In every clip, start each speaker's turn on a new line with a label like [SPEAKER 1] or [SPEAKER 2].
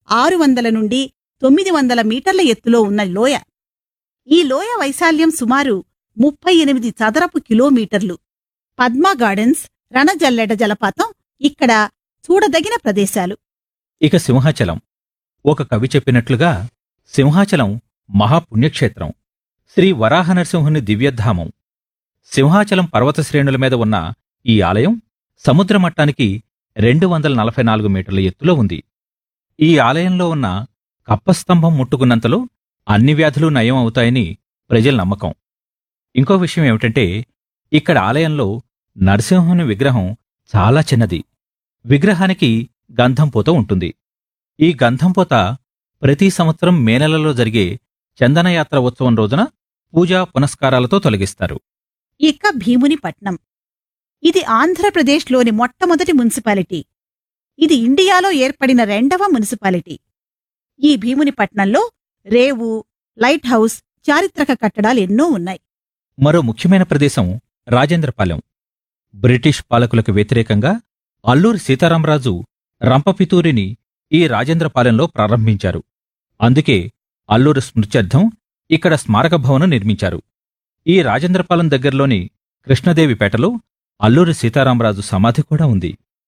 [SPEAKER 1] ఆరు వందల నుండి తొమ్మిది వందల మీటర్ల ఎత్తులో ఉన్న లోయ ఈ లోయ వైశాల్యం సుమారు ముప్పై ఎనిమిది చదరపు కిలోమీటర్లు పద్మా గార్డెన్స్ రణజల్లెడ జలపాతం ఇక్కడ చూడదగిన ప్రదేశాలు
[SPEAKER 2] ఇక సింహాచలం ఒక కవి చెప్పినట్లుగా సింహాచలం మహాపుణ్యక్షేత్రం శ్రీ వరాహ నరసింహుని దివ్యధామం సింహాచలం పర్వత శ్రేణుల మీద ఉన్న ఈ ఆలయం సముద్ర మట్టానికి రెండు వందల నలభై నాలుగు మీటర్ల ఎత్తులో ఉంది ఈ ఆలయంలో ఉన్న కప్పస్తంభం ముట్టుకున్నంతలో అన్ని వ్యాధులు నయం అవుతాయని ప్రజల నమ్మకం ఇంకో విషయం ఏమిటంటే ఇక్కడ ఆలయంలో నరసింహుని విగ్రహం చాలా చిన్నది విగ్రహానికి గంధం పూత ఉంటుంది ఈ గంధం పూత ప్రతి సంవత్సరం మే నెలలో జరిగే చందనయాత్ర ఉత్సవం రోజున పూజా పునస్కారాలతో తొలగిస్తారు
[SPEAKER 1] ఇక భీమునిపట్నం ఇది ఆంధ్రప్రదేశ్లోని మొట్టమొదటి మున్సిపాలిటీ ఇది ఇండియాలో ఏర్పడిన రెండవ మున్సిపాలిటీ ఈ భీమునిపట్నంలో రేవు లైట్ హౌస్ చారిత్రక కట్టడాలు ఎన్నో ఉన్నాయి
[SPEAKER 2] మరో ముఖ్యమైన ప్రదేశం రాజేంద్రపాలెం బ్రిటిష్ పాలకులకు వ్యతిరేకంగా అల్లూరి సీతారామరాజు రంపపితూరిని ఈ రాజేంద్రపాలెంలో ప్రారంభించారు అందుకే అల్లూరి స్మృత్యర్థం ఇక్కడ స్మారక భవనం నిర్మించారు ఈ రాజేంద్రపాలెం దగ్గరలోని కృష్ణదేవిపేటలో అల్లూరి సీతారామరాజు సమాధి కూడా ఉంది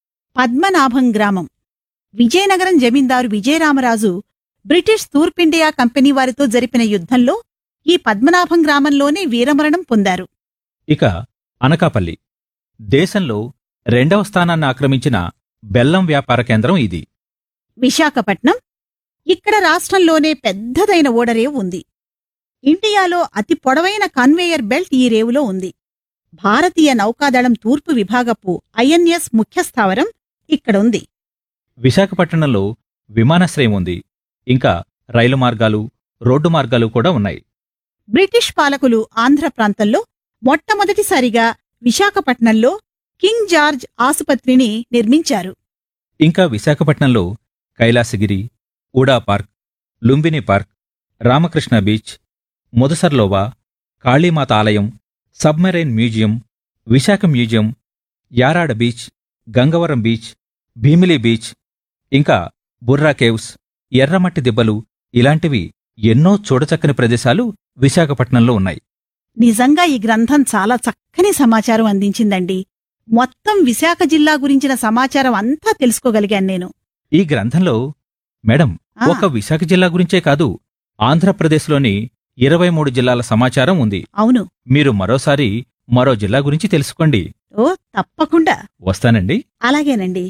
[SPEAKER 1] పద్మనాభం గ్రామం విజయనగరం జమీందారు విజయరామరాజు బ్రిటిష్ తూర్పిండియా కంపెనీ వారితో జరిపిన యుద్ధంలో ఈ పద్మనాభం గ్రామంలోనే వీరమరణం పొందారు
[SPEAKER 2] ఇక అనకాపల్లి దేశంలో రెండవ స్థానాన్ని ఆక్రమించిన బెల్లం వ్యాపార కేంద్రం ఇది
[SPEAKER 1] విశాఖపట్నం ఇక్కడ రాష్ట్రంలోనే పెద్దదైన ఓడరేవు ఉంది ఇండియాలో అతి పొడవైన కన్వేయర్ బెల్ట్ ఈ రేవులో ఉంది భారతీయ నౌకాదళం తూర్పు విభాగపు ఐఎన్ఎస్ ముఖ్యస్థావరం ఇక్కడుంది
[SPEAKER 2] విశాఖపట్నంలో విమానాశ్రయం ఉంది ఇంకా రైలు మార్గాలు రోడ్డు మార్గాలు కూడా ఉన్నాయి
[SPEAKER 1] బ్రిటిష్ పాలకులు ఆంధ్ర ప్రాంతంలో మొట్టమొదటిసారిగా విశాఖపట్నంలో కింగ్ జార్జ్ ఆసుపత్రిని నిర్మించారు
[SPEAKER 2] ఇంకా విశాఖపట్నంలో Kailasagiri VUDA park Lumbini park Ramakrishna beach Mudasarlova Kalimata ఆలయం submarine museum Visakha museum Yarada beach Gangavaram beach Bheemili beach ఇంకా బుర్రా కేవ్స్ ఎర్రమట్టి దిబ్బలు ఇలాంటివి ఎన్నో చూడచక్కని ప్రదేశాలు విశాఖపట్నంలో ఉన్నాయి
[SPEAKER 1] నిజంగా ఈ గ్రంథం చాలా చక్కని సమాచారం అందించిందండి మొత్తం విశాఖ జిల్లా గురించిన సమాచారం అంతా తెలుసుకోగలిగాను నేను
[SPEAKER 2] ఈ గ్రంథంలో మేడం
[SPEAKER 1] ఆ,
[SPEAKER 2] ఒక విశాఖ జిల్లా గురించే కాదు ఆంధ్రప్రదేశ్లోని ఇరవై మూడు జిల్లాల సమాచారం ఉంది
[SPEAKER 1] అవును
[SPEAKER 2] మీరు మరోసారి మరో జిల్లా గురించి తెలుసుకోండి
[SPEAKER 1] ఓ తప్పకుండా
[SPEAKER 2] వస్తానండి
[SPEAKER 1] అలాగేనండి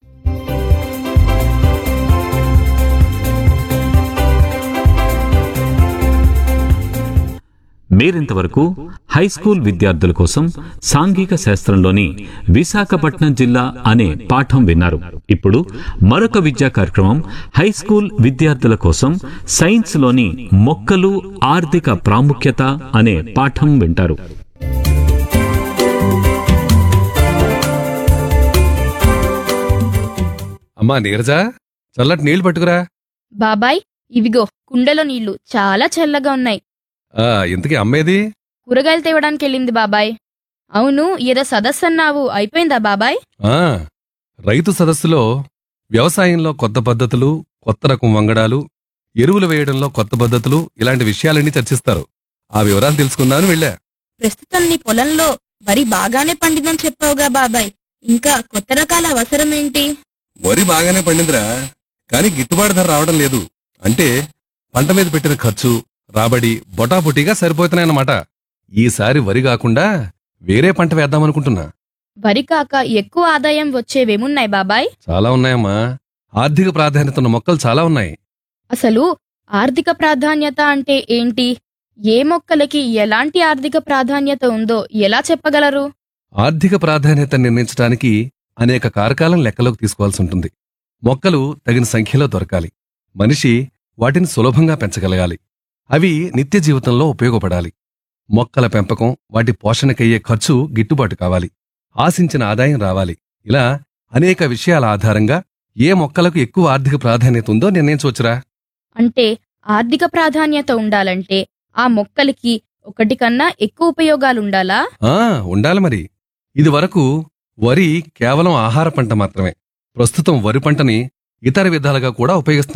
[SPEAKER 3] మీరింతవరకు హై స్కూల్ విద్యార్థుల కోసం సాంఘిక శాస్త్రంలోని విశాఖపట్నం జిల్లా అనే పాఠం విన్నారు ఇప్పుడు మరొక విద్యా కార్యక్రమం హై స్కూల్ విద్యార్థుల కోసం సైన్స్ లోని మొక్కలు ఆర్థిక ప్రాముఖ్యత అనే పాఠం వింటారు
[SPEAKER 4] అమ్మా నీరజ చల్లటి నీళ్లు పట్టుకురా
[SPEAKER 5] బాబాయ్ ఇవిగో కుండలో నీళ్లు చాలా చల్లగా ఉన్నాయి
[SPEAKER 4] ఆ ఇంతకీ అమ్మేది
[SPEAKER 5] కూరగాయలు తేవడానికి వెళ్ళింది బాబాయ్ అవును ఏదో సదస్సు అన్నావు అయిపోయిందా బాబాయ్
[SPEAKER 4] ఆ రైతు సదస్సులో వ్యవసాయంలో కొత్త పద్ధతులు కొత్త రకం వంగడాలు ఎరువులు వేయడంలో కొత్త పద్ధతులు ఇలాంటి విషయాలన్నీ చర్చిస్తారు ఆ వివరాలు తెలుసుకుందామని వెళ్ళా
[SPEAKER 6] ప్రస్తుతం నీ పొలంలో వరి బాగానే పండిందని చెప్పావుగా బాబాయ్ ఇంకా కొత్త రకాల అవసరం ఏంటి
[SPEAKER 4] వరి బాగానే పండిందిరా కానీ గిట్టుబాటు ధర రావడం లేదు అంటే పంట మీద పెట్టిన ఖర్చు రాబడి బొటాబొటీగా సరిపోతున్నాయన్నమాట ఈసారి వరి కాకుండా వేరే పంట వేద్దామనుకుంటున్నా
[SPEAKER 5] వరి కాక ఎక్కువ ఆదాయం వచ్చేవేమున్నాయి బాబాయ్
[SPEAKER 4] చాలా ఉన్నాయమ్మా ఆర్థిక ప్రాధాన్యత ఉన్న మొక్కలు చాలా ఉన్నాయి
[SPEAKER 5] అసలు ఆర్థిక ప్రాధాన్యత అంటే ఏంటి ఏ మొక్కలకి ఎలాంటి ఆర్థిక ప్రాధాన్యత ఉందో ఎలా చెప్పగలరు
[SPEAKER 4] ఆర్థిక ప్రాధాన్యత నిర్ణయించడానికి అనేక కారకాలను లెక్కలోకి తీసుకోవాల్సి ఉంటుంది మొక్కలు తగిన సంఖ్యలో దొరకాలి మనిషి వాటిని సులభంగా పెంచగలగాలి అవి నిత్య జీవితంలో ఉపయోగపడాలి మొక్కల పెంపకం వాటి పోషణకయ్యే ఖర్చు గిట్టుబాటు కావాలి ఆశించిన ఆదాయం రావాలి ఇలా అనేక విషయాల ఆధారంగా ఏ మొక్కలకు ఎక్కువ ఆర్థిక ప్రాధాన్యత ఉందో నిర్ణయించవచ్చురా
[SPEAKER 5] అంటే ఆర్థిక ప్రాధాన్యత ఉండాలంటే ఆ మొక్కలకి ఒకటి కన్నా ఎక్కువ ఉపయోగాలుండాలా
[SPEAKER 4] ఆ ఉండాలి మరి ఇది వరకు వరి కేవలం ఆహార పంట మాత్రమే ప్రస్తుతం వరి పంటని ఇతర విధాలుగా కూడా ఉపయోగిస్తున్నారు